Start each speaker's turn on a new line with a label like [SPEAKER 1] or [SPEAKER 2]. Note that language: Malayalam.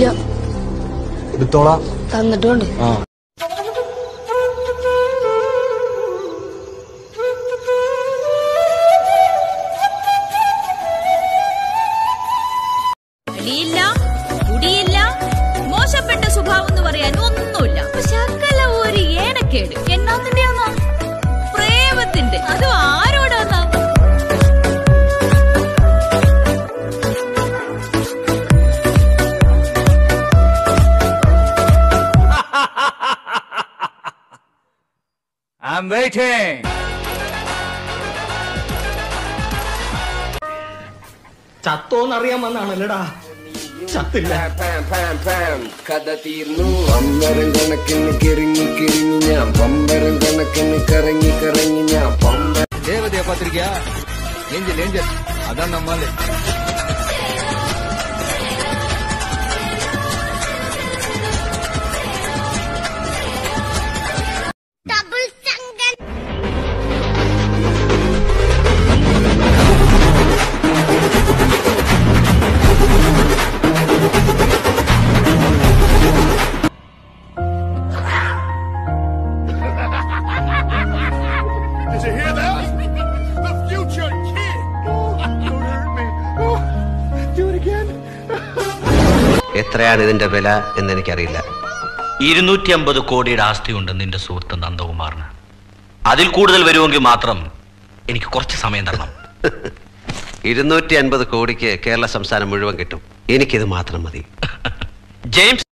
[SPEAKER 1] ആയിരം
[SPEAKER 2] എടുത്തോളാം
[SPEAKER 1] തന്നിട്ടുണ്ട്
[SPEAKER 2] ആ
[SPEAKER 3] അടിയില്ല കുടിയില്ല മോശപ്പെട്ട സ്വഭാവം എന്ന് പറയാൻ ഒന്നുമില്ല ശകല ഒരു ഏനക്കേട് എന്നാത്തിന്റെയാന്നോ പ്രേമത്തിന്റെ അതും ആരോടാന്നാ
[SPEAKER 4] I'm waiting.
[SPEAKER 5] ചത്തോന്നറിയാൻ വന്നാണല്ലടാ ചത്തില്ല
[SPEAKER 6] പാം പാം പാം കഥ തീർന്നു പമ്പരം കണക്കിന് കിറങ്ങി കിറങ്ങി ഞാൻ പമ്പരം കണക്കിന് കറങ്ങി കറങ്ങി ഞാൻ പമ്പ
[SPEAKER 4] தேவதைய பாத்திருக்கியா ஏஞ்சல் ஏஞ்சல் அதான் நம்மால
[SPEAKER 7] Did you hear that? The future kid. Don't hurt me. Do it again.
[SPEAKER 8] എത്രയാണ് ഇതിന്റെ വില എന്ന് എനിക്കറിയില്ല
[SPEAKER 9] ഇരുന്നൂറ്റി അമ്പത് കോടിയുടെ ആസ്തിയുണ്ട് നിന്റെ സുഹൃത്ത് നന്ദകുമാറിന് അതിൽ കൂടുതൽ വരുമെങ്കിൽ മാത്രം എനിക്ക് കുറച്ച് സമയം തരണം
[SPEAKER 8] ഇരുന്നൂറ്റി അൻപത് കോടിക്ക് കേരള സംസ്ഥാനം മുഴുവൻ കിട്ടും എനിക്കിത് മാത്രം മതി
[SPEAKER 9] ജെയിംസ്